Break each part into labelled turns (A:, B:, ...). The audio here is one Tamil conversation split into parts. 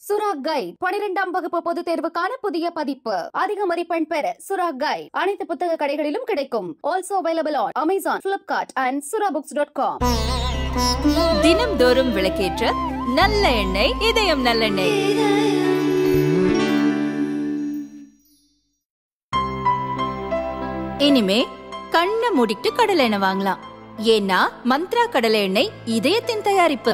A: சுரா கைட் பனிரெண்டாம் வகுப்பு பொதுத் தேர்வுக்கான புதிய பதிப்பு அதிக மதிப்பெண் பெற சுரா கைட் அனைத்து புத்தக கடைகளிலும் கிடைக்கும் also available on Amazon Flipkart and Sura books dot com
B: தினம்தோறும் விளக்கேற்ற நல்ல எண்ணெய் இதயம் நல்லெண்ணெய் இனிமே கண்ணை மூடிட்டு கடலை எண்ணெய் வாங்கலாம் ஏன்னா மந்த்ரா கடலை எண்ணெய் இதயத்தின் தயாரிப்பு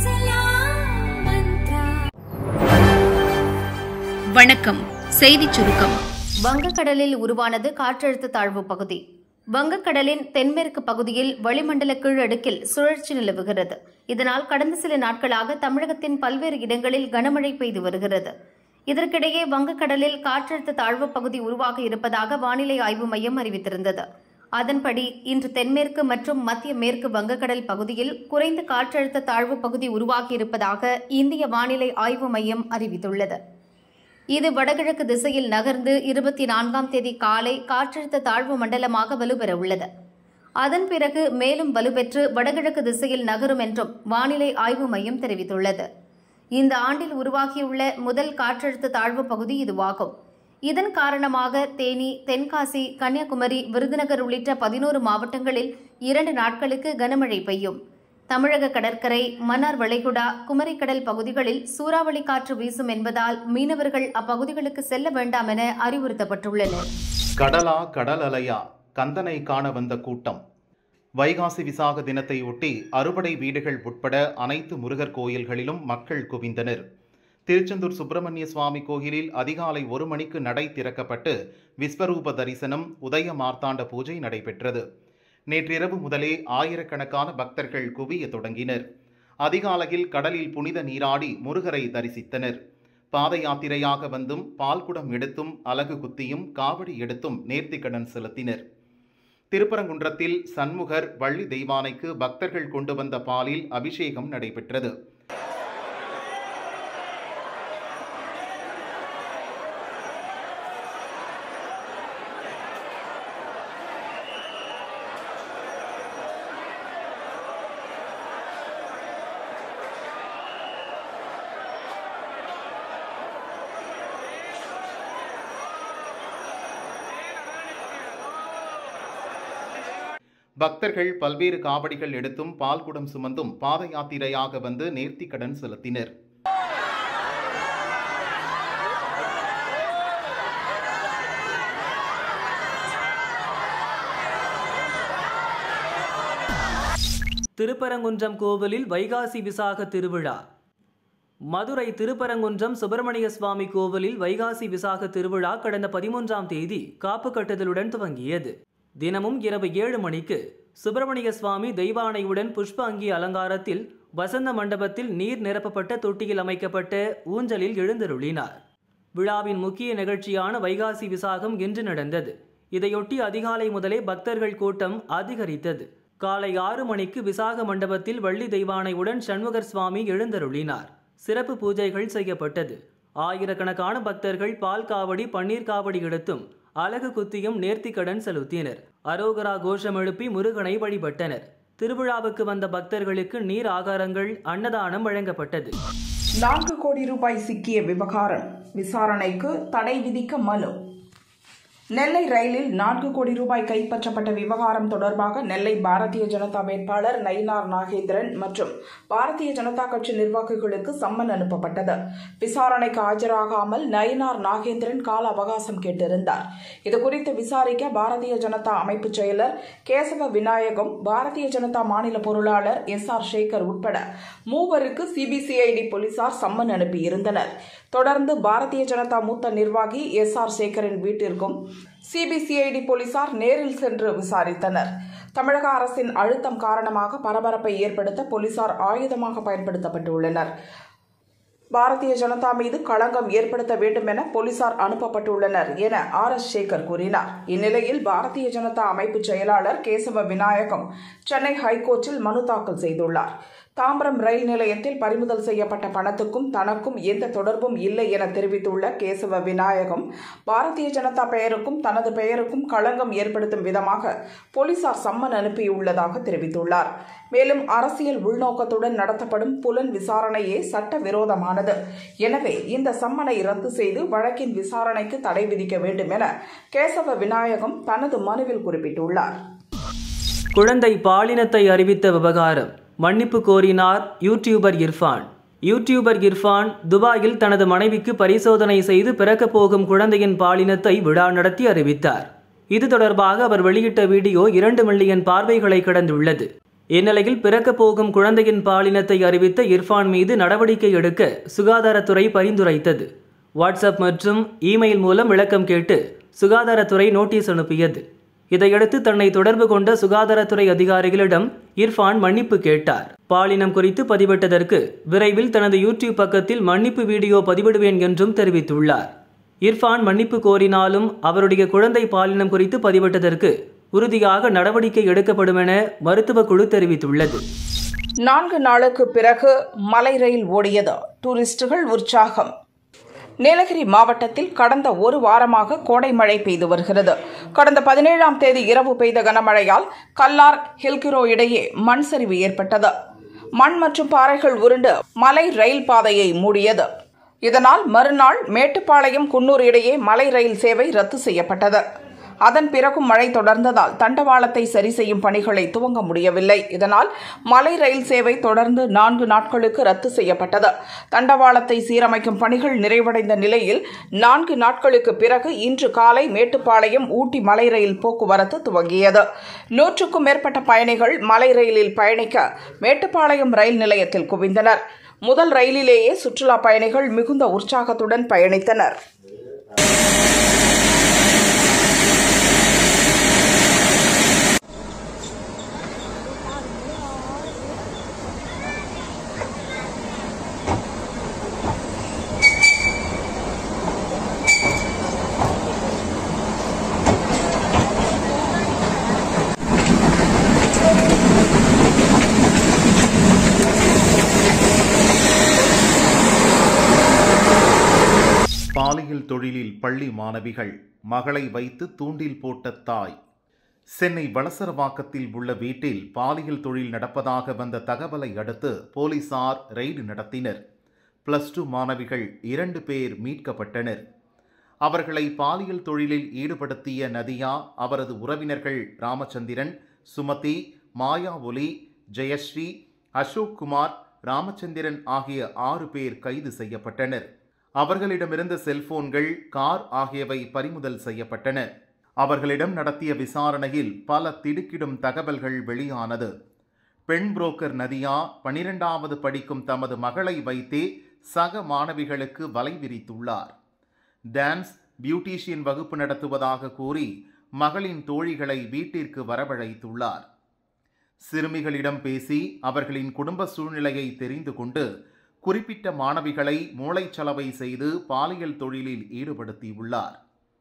C: வணக்கம் செய்திச் சுருக்கம்
A: வங்கக்கடலில் உருவானது காற்றழுத்த தாழ்வு பகுதி வங்கக்கடலின் தென்மேற்கு பகுதியில் வளிமண்டல கீழடுக்கில் சுழற்சி நிலவுகிறது இதனால் கடந்த சில நாட்களாக தமிழகத்தின் பல்வேறு இடங்களில் கனமழை பெய்து வருகிறது இதற்கிடையே வங்கக்கடலில் காற்றழுத்த தாழ்வு பகுதி உருவாக இருப்பதாக வானிலை ஆய்வு மையம் அறிவித்திருந்தது அதன்படி இன்று தென்மேற்கு மற்றும் மத்திய மேற்கு வங்கக்கடல் பகுதியில் குறைந்த காற்றழுத்த தாழ்வு பகுதி உருவாகியிருப்பதாக இந்திய வானிலை ஆய்வு மையம் அறிவித்துள்ளது இது வடகிழக்கு திசையில் நகர்ந்து இருபத்தி நான்காம் தேதி காலை காற்றழுத்த தாழ்வு மண்டலமாக வலுப்பெற உள்ளது அதன் பிறகு மேலும் வலுப்பெற்று வடகிழக்கு திசையில் நகரும் என்றும் வானிலை ஆய்வு மையம் தெரிவித்துள்ளது இந்த ஆண்டில் உருவாகியுள்ள முதல் காற்றழுத்த தாழ்வு பகுதி இதுவாகும் இதன் காரணமாக தேனி தென்காசி கன்னியாகுமரி விருதுநகர் உள்ளிட்ட பதினோரு மாவட்டங்களில் இரண்டு நாட்களுக்கு கனமழை பெய்யும் தமிழக கடற்கரை மன்னார் வளைகுடா குமரிக்கடல் பகுதிகளில் சூறாவளி காற்று வீசும் என்பதால் மீனவர்கள் அப்பகுதிகளுக்கு செல்ல வேண்டாம் என அறிவுறுத்தப்பட்டுள்ளனர்
D: கடலா கடல் அலையா கந்தனை காண வந்த கூட்டம் வைகாசி விசாக தினத்தை ஒட்டி அறுபடை வீடுகள் உட்பட அனைத்து முருகர் கோயில்களிலும் மக்கள் குவிந்தனர் திருச்செந்தூர் சுப்பிரமணிய சுவாமி கோயிலில் அதிகாலை ஒரு மணிக்கு நடை திறக்கப்பட்டு விஸ்வரூப தரிசனம் உதய மார்த்தாண்ட பூஜை நடைபெற்றது நேற்றிரவு முதலே ஆயிரக்கணக்கான பக்தர்கள் குவிய தொடங்கினர் அதிகாலையில் கடலில் புனித நீராடி முருகரை தரிசித்தனர் பாத யாத்திரையாக வந்தும் பால்குடம் எடுத்தும் அலகு குத்தியும் காவடி எடுத்தும் நேர்த்திக்கடன் செலுத்தினர் திருப்பரங்குன்றத்தில் சண்முகர் வள்ளி தெய்வானைக்கு பக்தர்கள் கொண்டு வந்த பாலில் அபிஷேகம் நடைபெற்றது பக்தர்கள் பல்வேறு காவடிகள் எடுத்தும் பால்குடம் சுமந்தும் பாத யாத்திரையாக வந்து நேர்த்திக்கடன் செலுத்தினர்
E: திருப்பரங்குன்றம் கோவிலில் வைகாசி விசாக திருவிழா மதுரை திருப்பரங்குன்றம் சுப்பிரமணிய சுவாமி கோவிலில் வைகாசி விசாக திருவிழா கடந்த பதிமூன்றாம் தேதி காப்பு கட்டுதலுடன் துவங்கியது தினமும் இரவு ஏழு மணிக்கு சுப்பிரமணிய சுவாமி தெய்வானையுடன் புஷ்ப அங்கி அலங்காரத்தில் வசந்த மண்டபத்தில் நீர் நிரப்பப்பட்ட தொட்டியில் அமைக்கப்பட்ட ஊஞ்சலில் எழுந்தருளினார் விழாவின் முக்கிய நிகழ்ச்சியான வைகாசி விசாகம் இன்று நடந்தது இதையொட்டி அதிகாலை முதலே பக்தர்கள் கூட்டம் அதிகரித்தது காலை ஆறு மணிக்கு விசாக மண்டபத்தில் வள்ளி தெய்வானையுடன் சண்முகர் சுவாமி எழுந்தருளினார் சிறப்பு பூஜைகள் செய்யப்பட்டது ஆயிரக்கணக்கான பக்தர்கள் பால் காவடி பன்னீர் காவடி எடுத்தும் அலகு குத்தியும் நேர்த்திக்கடன் செலுத்தினர் அரோகரா கோஷம் எழுப்பி முருகனை வழிபட்டனர் திருவிழாவுக்கு வந்த பக்தர்களுக்கு நீர் ஆகாரங்கள் அன்னதானம் வழங்கப்பட்டது
F: நான்கு கோடி ரூபாய் சிக்கிய விவகாரம் விசாரணைக்கு தடை விதிக்க மனு நெல்லை ரயிலில் நான்கு கோடி ரூபாய் கைப்பற்றப்பட்ட விவகாரம் தொடர்பாக நெல்லை பாரதிய ஜனதா வேட்பாளர் நயினார் நாகேந்திரன் மற்றும் பாரதிய ஜனதா கட்சி நிர்வாகிகளுக்கு சம்மன் அனுப்பப்பட்டது விசாரணைக்கு ஆஜராகாமல் நயினார் நாகேந்திரன் கால அவகாசம் கேட்டிருந்தார் இதுகுறித்து விசாரிக்க பாரதிய ஜனதா அமைப்பு செயலர் கேசவ விநாயகம் பாரதிய ஜனதா மாநில பொருளாளர் எஸ் ஆர் சேகர் உட்பட மூவருக்கு சிபிசிஐடி போலீசார் சம்மன் அனுப்பியிருந்தனர் தொடர்ந்து பாரதிய ஜனதா மூத்த நிர்வாகி எஸ் ஆர் சேகரின் வீட்டிற்கும் சிபிசிஐடி போலீசார் நேரில் சென்று விசாரித்தனர் தமிழக அரசின் அழுத்தம் காரணமாக பரபரப்பை ஏற்படுத்த போலீசார் ஆயுதமாக பயன்படுத்தப்பட்டுள்ளனர் பாரதிய ஜனதா மீது களங்கம் ஏற்படுத்த வேண்டும் என போலீசார் அனுப்பப்பட்டுள்ளனர் என ஆர் எஸ் சேகர் கூறினார் இந்நிலையில் பாரதிய ஜனதா அமைப்பு செயலாளர் கேசவ விநாயகம் சென்னை ஹைகோர்ட்டில் மனு தாக்கல் செய்துள்ளார் தாம்பரம் ரயில் நிலையத்தில் பறிமுதல் செய்யப்பட்ட பணத்துக்கும் தனக்கும் எந்த தொடர்பும் இல்லை என தெரிவித்துள்ள கேசவ விநாயகம் பாரதிய ஜனதா பெயருக்கும் தனது பெயருக்கும் களங்கம் ஏற்படுத்தும் விதமாக போலீசார் சம்மன் அனுப்பியுள்ளதாக தெரிவித்துள்ளார் மேலும் அரசியல் உள்நோக்கத்துடன் நடத்தப்படும் புலன் விசாரணையே சட்டவிரோதமானது எனவே இந்த சம்மனை ரத்து செய்து வழக்கின் விசாரணைக்கு தடை விதிக்க வேண்டும் என கேசவ விநாயகம் தனது மனுவில் குறிப்பிட்டுள்ளார்
E: குழந்தை பாலினத்தை அறிவித்த விவகாரம் மன்னிப்பு கோரினார் யூடியூபர் இர்ஃபான் யூடியூபர் இர்ஃபான் துபாயில் தனது மனைவிக்கு பரிசோதனை செய்து பிறக்கப் போகும் குழந்தையின் பாலினத்தை விழா நடத்தி அறிவித்தார் இது தொடர்பாக அவர் வெளியிட்ட வீடியோ இரண்டு மில்லியன் பார்வைகளை கடந்துள்ளது இந்நிலையில் பிறக்கப் போகும் குழந்தையின் பாலினத்தை அறிவித்த இர்ஃபான் மீது நடவடிக்கை எடுக்க சுகாதாரத்துறை பரிந்துரைத்தது வாட்ஸ்அப் மற்றும் இமெயில் மூலம் விளக்கம் கேட்டு சுகாதாரத்துறை நோட்டீஸ் அனுப்பியது இதையடுத்து தன்னை தொடர்பு கொண்ட சுகாதாரத்துறை அதிகாரிகளிடம் இர்ஃபான் மன்னிப்பு கேட்டார் பாலினம் குறித்து பதிவிட்டதற்கு விரைவில் தனது யூடியூப் பக்கத்தில் மன்னிப்பு வீடியோ பதிவிடுவேன் என்றும் தெரிவித்துள்ளார் இர்ஃபான் மன்னிப்பு கோரினாலும் அவருடைய குழந்தை பாலினம் குறித்து பதிவிட்டதற்கு உறுதியாக நடவடிக்கை எடுக்கப்படும் என மருத்துவ குழு தெரிவித்துள்ளது
F: நான்கு நாளுக்கு பிறகு மலை ரயில் ஓடியது டூரிஸ்டுகள் உற்சாகம் நீலகிரி மாவட்டத்தில் கடந்த ஒரு வாரமாக கோடை மழை பெய்து வருகிறது கடந்த பதினேழாம் தேதி இரவு பெய்த கனமழையால் கல்லார் ஹில்கிரோ இடையே மண் சரிவு ஏற்பட்டது மண் மற்றும் பாறைகள் உருண்டு மலை ரயில் பாதையை மூடியது இதனால் மறுநாள் மேட்டுப்பாளையம் குன்னூர் இடையே மலை ரயில் சேவை ரத்து செய்யப்பட்டது அதன் பிறகும் மழை தொடர்ந்ததால் தண்டவாளத்தை சரி செய்யும் பணிகளை துவங்க முடியவில்லை இதனால் மலை ரயில் சேவை தொடர்ந்து நான்கு நாட்களுக்கு ரத்து செய்யப்பட்டது தண்டவாளத்தை சீரமைக்கும் பணிகள் நிறைவடைந்த நிலையில் நான்கு நாட்களுக்கு பிறகு இன்று காலை மேட்டுப்பாளையம் ஊட்டி மலை ரயில் போக்குவரத்து துவங்கியது நூற்றுக்கும் மேற்பட்ட பயணிகள் மலை ரயிலில் பயணிக்க மேட்டுப்பாளையம் ரயில் நிலையத்தில் குவிந்தனர் முதல் ரயிலிலேயே சுற்றுலா பயணிகள் மிகுந்த உற்சாகத்துடன் பயணித்தனர்
D: பாலியல் தொழிலில் பள்ளி மாணவிகள் மகளை வைத்து தூண்டில் போட்ட தாய் சென்னை வளசரவாக்கத்தில் உள்ள வீட்டில் பாலியல் தொழில் நடப்பதாக வந்த தகவலை அடுத்து போலீசார் ரெய்டு நடத்தினர் பிளஸ் டூ மாணவிகள் இரண்டு பேர் மீட்கப்பட்டனர் அவர்களை பாலியல் தொழிலில் ஈடுபடுத்திய நதியா அவரது உறவினர்கள் ராமச்சந்திரன் சுமதி மாயா ஒலி ஜெயஸ்ரீ அசோக் குமார் ராமச்சந்திரன் ஆகிய ஆறு பேர் கைது செய்யப்பட்டனர் அவர்களிடமிருந்த செல்போன்கள் கார் ஆகியவை பறிமுதல் செய்யப்பட்டன அவர்களிடம் நடத்திய விசாரணையில் பல திடுக்கிடும் தகவல்கள் வெளியானது பெண் புரோக்கர் நதியா பனிரெண்டாவது படிக்கும் தமது மகளை வைத்தே சக மாணவிகளுக்கு வலை விரித்துள்ளார் டான்ஸ் பியூட்டிஷியன் வகுப்பு நடத்துவதாக கூறி மகளின் தோழிகளை வீட்டிற்கு வரவழைத்துள்ளார் சிறுமிகளிடம் பேசி அவர்களின் குடும்ப சூழ்நிலையை தெரிந்து கொண்டு குறிப்பிட்ட மாணவிகளை மூளைச்சலவை செய்து பாலியல் தொழிலில் ஈடுபடுத்தியுள்ளார்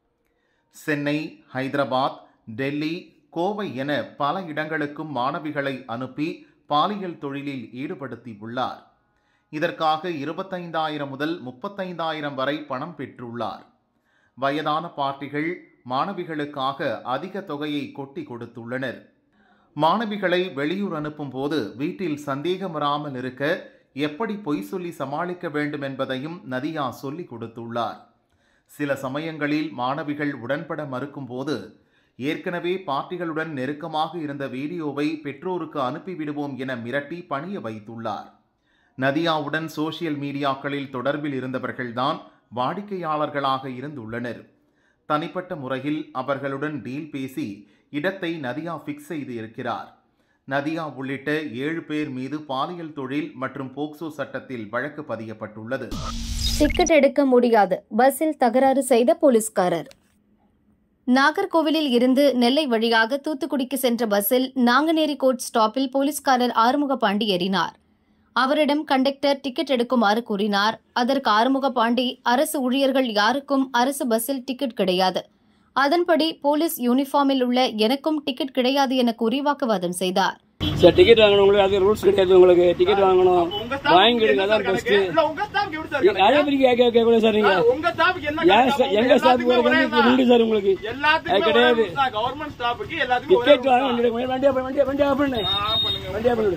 D: சென்னை ஹைதராபாத் டெல்லி கோவை என பல இடங்களுக்கும் மாணவிகளை அனுப்பி பாலியல் தொழிலில் ஈடுபடுத்தியுள்ளார் இதற்காக இருபத்தைந்தாயிரம் முதல் முப்பத்தைந்தாயிரம் வரை பணம் பெற்றுள்ளார் வயதான பார்ட்டிகள் மாணவிகளுக்காக அதிக தொகையை கொட்டி கொடுத்துள்ளனர் மாணவிகளை வெளியூர் அனுப்பும் போது வீட்டில் சந்தேகம் வராமல் இருக்க எப்படி பொய் சொல்லி சமாளிக்க வேண்டும் என்பதையும் நதியா சொல்லிக் கொடுத்துள்ளார் சில சமயங்களில் மாணவிகள் உடன்பட மறுக்கும்போது ஏற்கனவே பார்ட்டிகளுடன் நெருக்கமாக இருந்த வீடியோவை பெற்றோருக்கு அனுப்பிவிடுவோம் என மிரட்டி பணிய வைத்துள்ளார் நதியாவுடன் சோசியல் மீடியாக்களில் தொடர்பில் இருந்தவர்கள்தான் வாடிக்கையாளர்களாக இருந்துள்ளனர் தனிப்பட்ட முறையில் அவர்களுடன் டீல் பேசி இடத்தை நதியா ஃபிக்ஸ் செய்து இருக்கிறார் நதியா உள்ளிட்ட ஏழு பேர் மீது பாலியல் தொழில் மற்றும் போக்சோ சட்டத்தில் வழக்கு பதியப்பட்டுள்ளது
A: டிக்கெட் எடுக்க முடியாது பஸ்ஸில் தகராறு செய்த போலீஸ்காரர் நாகர்கோவிலில் இருந்து நெல்லை வழியாக தூத்துக்குடிக்கு சென்ற பஸ்ஸில் நாங்குநேரி கோட் ஸ்டாப்பில் போலீஸ்காரர் ஆறுமுக பாண்டி ஏறினார் அவரிடம் கண்டக்டர் டிக்கெட் எடுக்குமாறு கூறினார் அதற்கு ஆறுமுக பாண்டி அரசு ஊழியர்கள் யாருக்கும் அரசு பஸ்ஸில் டிக்கெட் கிடையாது அதன்படி போலீஸ் யூனிஃபார்மில் உள்ள எனக்கும் டிக்கெட் கிடையாது என கூறி வாக்குவாதம் செய்தார்
G: சார் டிக்கெட் வாங்கணும் உங்களுக்கு அது ரூல்ஸ் கிடையாது உங்களுக்கு டிக்கெட் வாங்கணும் வாங்கிடுங்க அதான் பெஸ்ட் அதே மாதிரி கேட்க கேட்க கூட சார் நீங்க
H: உங்க ஸ்டாஃப்க்கு என்ன
G: ஏன் சார் எங்க ஸ்டாஃப் உண்டு சார் உங்களுக்கு அது கிடையாது
H: கவர்மெண்ட் ஸ்டாஃப்க்கு எல்லாத்துக்கும்
G: டிக்கெட் வாங்க வண்டி வண்டியா வண்டியா வண்டியா ஆஃப் பண்ணு வண்டியா பண்ணு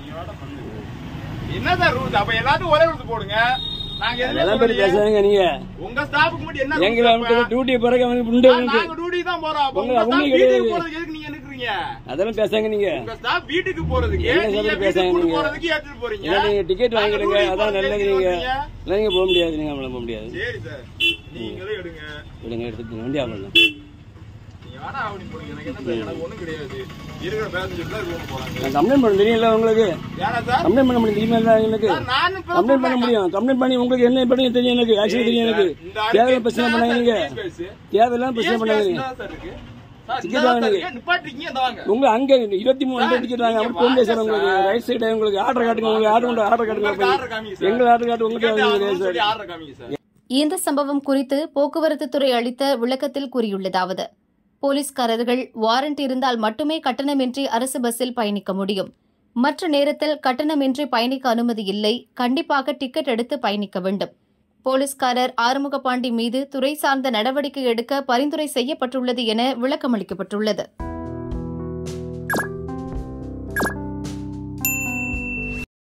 H: என்ன சார் ரூல்ஸ் அப்ப எல்லாத்துக்கும் ஒரே ரூல்ஸ் போடுங்க நாங்க எதுவுமே
G: அதெல்லாம் பேர்
H: சொல்லலையே.
G: பேசுறாங்க நீங்க
H: உங்க ஸ்டாஃப்க்கு மட்டும் என்ன
G: எங்க
H: rules அப்ப?
G: டியூட்டி பிறகு அவனுக்கு உண்டு
H: ஆ,
G: அவனுக்கு
H: நாங்க டியூட்டி தான் போறோம் அப்ப
G: உங்க-
H: உங்க staff
G: உங்களுக்கு
H: வீட்டுக்கு
G: கிடையாது.
H: போறதுக்கு எதுக்கு நீங்க நிக்கிறீங்க
G: அதெல்லாம் பேசாங்க நீங்க
H: உங்க ஸ்டாஃப் வீட்டுக்கு போறதுக்கு
G: என்ன
H: நீங்க
G: சார்
H: வீட்டுக்கு
G: பேசாங்க
H: கூட்டு
G: நீங்க?
H: போறதுக்கு ஏத்துட்டு போறீங்க
G: ஏன்னா நீங்க டிக்கெட்
H: நாங்க
G: வாங்கிடுங்க
H: duty
G: அதான்
H: போறதுக்கு
G: நல்லது
H: எதுக்கு
G: நீங்க
H: வந்தீங்க?
G: இல்லை நீங்க போக முடியாது நீங்க அவங்கள போக முடியாது
H: சரி சார் நீங்களே எடுங்க
G: விடுங்க எடுத்துட்டு வண்டி ஆஃப் பண்ணு
H: நீங்க வேணா அப்படி போடுங்க எனக்கு என்ன சார் எனக்கு ஒண்ணும் கிடையாது இருக்கிற பேசஞ்சர் தான் ரூம் போறாங்க
G: நான் கம்ப்ளைண்ட் பண்ண தெரியல உங்களுக்கு
H: ஏன்னா சார்
G: கம்ப்ளைண்ட் பண்ண முடியும் தெரியுமா இல்ல எனக்கு
H: சார், நானும் இப்ப
G: கம்ப்ளைண்ட் பண்ண முடியும் கம்ப்ளைண்ட் பண்ணி உங்களுக்கு என்ன பண்ணி தெரியும் எனக்கு ஆக்சுவலி தெரியும் எனக்கு
H: இந்த ஆளுக்கு
G: தேவையில்லாம் பிரச்சனை
H: என்ன
G: பண்ணாங்க
H: சார்
G: நீங்க
H: case base?
G: தேவையில்லாம் பிரச்சனை
H: Case
G: பண்ணாங்க
H: base
G: நீங்க
H: தான் சார் இருக்கு. சார்,
G: Ticket
H: இந்த தான் சார்
G: வாங்குங்க.
H: இருக்கு. நிப்பாட்டிருக்கீங்க, இந்த வாங்க.
G: உங்க அங்க இருபத்தி மூணு
H: சார்,
G: டிக்கெட் வாங்க
H: நீங்க
G: அப்படி போக முடியாது சார்
H: வாங்க
G: உங்களுக்கு
H: சார்.
G: ரைட் சைடு உங்களுக்கு ஆர்டர் காட்டுங்க உங்களுக்கு ஆர்டர் கொண்டு ஆர்டர்
H: உங்களுக்கு
G: காட்டுங்க
H: ஆர்டர் காமிங்க சார்.
G: எங்க ஆர்டர் காட்டு உங்களுக்கு
H: Ticket
G: வாங்க
H: ஆகணும்னு
G: சார்
H: சொல்லி ஆர்டர் காமிங்க சார்.
A: இந்த சம்பவம் குறித்து போக்குவரத்து துறை அளித்த விளக்கத்தில் கூறியுள்ளதாவது போலீஸ்காரர்கள் வாரண்ட் இருந்தால் மட்டுமே கட்டணமின்றி அரசு பஸ்ஸில் பயணிக்க முடியும் மற்ற நேரத்தில் கட்டணமின்றி பயணிக்க அனுமதி இல்லை கண்டிப்பாக டிக்கெட் எடுத்து பயணிக்க வேண்டும் போலீஸ்காரர் ஆறுமுகபாண்டி மீது துறை சார்ந்த நடவடிக்கை எடுக்க பரிந்துரை செய்யப்பட்டுள்ளது என விளக்கமளிக்கப்பட்டுள்ளது